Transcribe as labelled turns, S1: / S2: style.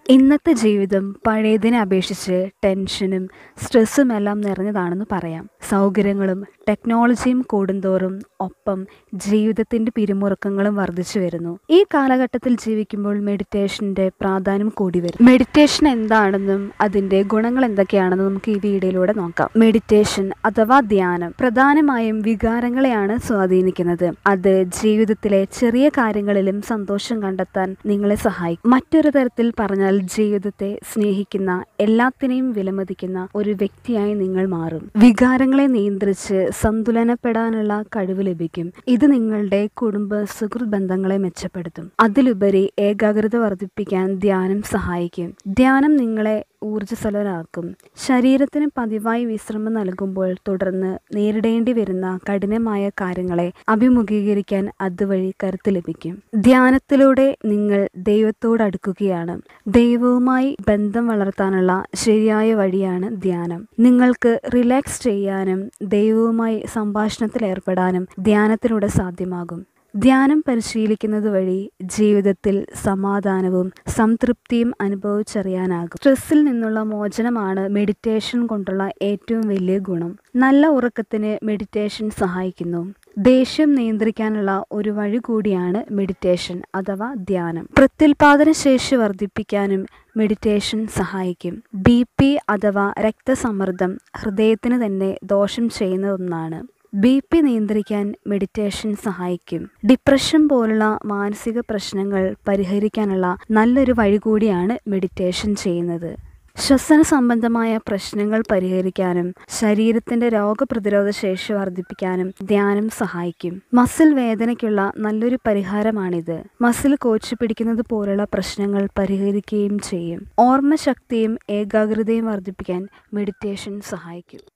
S1: ഇന്നത്തെ ജീവിതം പഴയതിനെ അപേക്ഷിച്ച് ടെൻഷനും സ്ട്രെസ്സും എല്ലാം നിറഞ്ഞതാണെന്ന് പറയാം സൗകര്യങ്ങളും ടെക്നോളജിയും കൂടുന്തോറും ഒപ്പം ജീവിതത്തിൻ്റെ പിരിമുറുക്കങ്ങളും വർദ്ധിച്ചു വരുന്നു ഈ കാലഘട്ടത്തിൽ ജീവിക്കുമ്പോൾ മെഡിറ്റേഷൻ്റെ പ്രാധാന്യം കൂടി വരും മെഡിറ്റേഷൻ എന്താണെന്നും അതിൻ്റെ ഗുണങ്ങൾ എന്തൊക്കെയാണെന്നും നമുക്ക് ഈ വീഡിയോയിലൂടെ നോക്കാം മെഡിറ്റേഷൻ അഥവാ ധ്യാനം പ്രധാനമായും വികാരങ്ങളെയാണ് സ്വാധീനിക്കുന്നത് അത് ജീവിതത്തിലെ ചെറിയ കാര്യങ്ങളിലും സന്തോഷം കണ്ടെത്താൻ നിങ്ങളെ സഹായിക്കും മറ്റൊരു തരത്തിൽ പറഞ്ഞാൽ ജീവിതത്തെ സ്നേഹിക്കുന്ന എല്ലാത്തിനെയും വിലമതിക്കുന്ന ഒരു വ്യക്തിയായി നിങ്ങൾ മാറും വികാരങ്ങളെ നിയന്ത്രിച്ച് സന്തുലനപ്പെടാനുള്ള കഴിവ് ലഭിക്കും ഇത് നിങ്ങളുടെ കുടുംബ സുഹൃത്ത് ബന്ധങ്ങളെ മെച്ചപ്പെടുത്തും അതിലുപരി ഏകാഗ്രത വർദ്ധിപ്പിക്കാൻ ധ്യാനം സഹായിക്കും ധ്യാനം നിങ്ങളെ ഊർജ്ജസ്വലരാക്കും ശരീരത്തിന് പതിവായി വിശ്രമം നൽകുമ്പോൾ തുടർന്ന് നേരിടേണ്ടി വരുന്ന കഠിനമായ കാര്യങ്ങളെ അഭിമുഖീകരിക്കാൻ അതുവഴി കരുത്ത് ലഭിക്കും ധ്യാനത്തിലൂടെ നിങ്ങൾ ദൈവത്തോട് അടുക്കുകയാണ് ദൈവവുമായി ബന്ധം വളർത്താനുള്ള ശരിയായ വഴിയാണ് ധ്യാനം നിങ്ങൾക്ക് റിലാക്സ് ചെയ്യാനും ദൈവവുമായി സംഭാഷണത്തിൽ ഏർപ്പെടാനും ധ്യാനത്തിലൂടെ സാധ്യമാകും ധ്യാനം പരിശീലിക്കുന്നത് വഴി ജീവിതത്തിൽ സമാധാനവും സംതൃപ്തിയും അനുഭവിച്ചറിയാനാകും സ്ട്രെസ്സിൽ നിന്നുള്ള മോചനമാണ് മെഡിറ്റേഷൻ കൊണ്ടുള്ള ഏറ്റവും വലിയ ഗുണം നല്ല ഉറക്കത്തിന് മെഡിറ്റേഷൻ സഹായിക്കുന്നു ദേഷ്യം നിയന്ത്രിക്കാനുള്ള ഒരു വഴി കൂടിയാണ് മെഡിറ്റേഷൻ അഥവാ ധ്യാനം പ്രത്യുൽപാദന ശേഷി വർദ്ധിപ്പിക്കാനും മെഡിറ്റേഷൻ സഹായിക്കും ബി പി അഥവാ രക്തസമ്മർദ്ദം ഹൃദയത്തിന് തന്നെ ദോഷം ചെയ്യുന്ന ഒന്നാണ് ബി പി നിയന്ത്രിക്കാൻ മെഡിറ്റേഷൻ സഹായിക്കും ഡിപ്രഷൻ പോലുള്ള മാനസിക പ്രശ്നങ്ങൾ പരിഹരിക്കാനുള്ള നല്ലൊരു വഴി കൂടിയാണ് മെഡിറ്റേഷൻ ചെയ്യുന്നത് ശ്വസന സംബന്ധമായ പ്രശ്നങ്ങൾ പരിഹരിക്കാനും ശരീരത്തിന്റെ രോഗപ്രതിരോധ ശേഷി വർദ്ധിപ്പിക്കാനും ധ്യാനം സഹായിക്കും മസിൽ വേദനയ്ക്കുള്ള നല്ലൊരു പരിഹാരമാണിത് മസിൽ കോച്ചു പിടിക്കുന്നത് പോലുള്ള പ്രശ്നങ്ങൾ പരിഹരിക്കുകയും ചെയ്യും ഓർമ്മശക്തിയും ഏകാഗ്രതയും വർദ്ധിപ്പിക്കാൻ മെഡിറ്റേഷൻ സഹായിക്കും